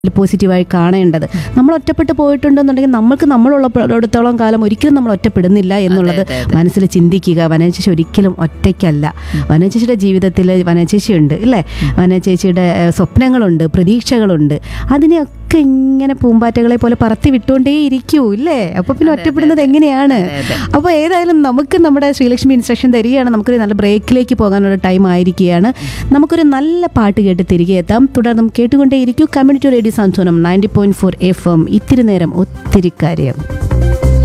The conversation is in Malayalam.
പോസിറ്റീവായി കാണേണ്ടത് നമ്മൾ ഒറ്റപ്പെട്ട് പോയിട്ടുണ്ടെന്നുണ്ടെങ്കിൽ നമ്മൾക്ക് നമ്മളുള്ളിടത്തോളം കാലം ഒരിക്കലും നമ്മൾ ഒറ്റപ്പെടുന്നില്ല എന്നുള്ളത് അതെ, അതെ. മനസ്സിൽ ചിന്തിക്കുക വനചേച്ചി ഒരിക്കലും ഒറ്റയ്ക്കല്ല വനചേച്ചിയുടെ ജീവിതത്തിൽ വനചേച്ചി ഉണ്ട് ഇല്ലേ വനചേച്ചിയുടെ ഏഹ്, സ്വപ്നങ്ങളുണ്ട് പ്രതീക്ഷകളുണ്ട് അതിനെയൊക്കെ ഇങ്ങനെ പൂമ്പാറ്റകളെ പോലെ പറത്തി വിട്ടുകൊണ്ടേ ഇരിക്കൂ ഇല്ലേ അപ്പൊ പിന്നെ ഒറ്റപ്പെടുന്നത് എങ്ങനെയാണ് അതെ, അതെ. അപ്പോൾ ഏതായാലും നമുക്ക് നമ്മുടെ ശ്രീലക്ഷ്മി ഇൻസ്ട്രക്ഷൻ തരികയാണ് നമുക്കൊരു നല്ല ബ്രേക്കിലേക്ക് പോകാനുള്ള ടൈം ആയിരിക്കുകയാണ് നമുക്കൊരു നല്ല പാട്ട് കേട്ട് തിരികെ എത്താം തുടർന്നും കേട്ടുകൊണ്ടേയിരിക്കൂ കമ്മ്യൂണിറ്റി റേഡിയോ സംസോനം ninety point four F M ഇത്തിരി നേരം ഒത്തിരി കാര്യം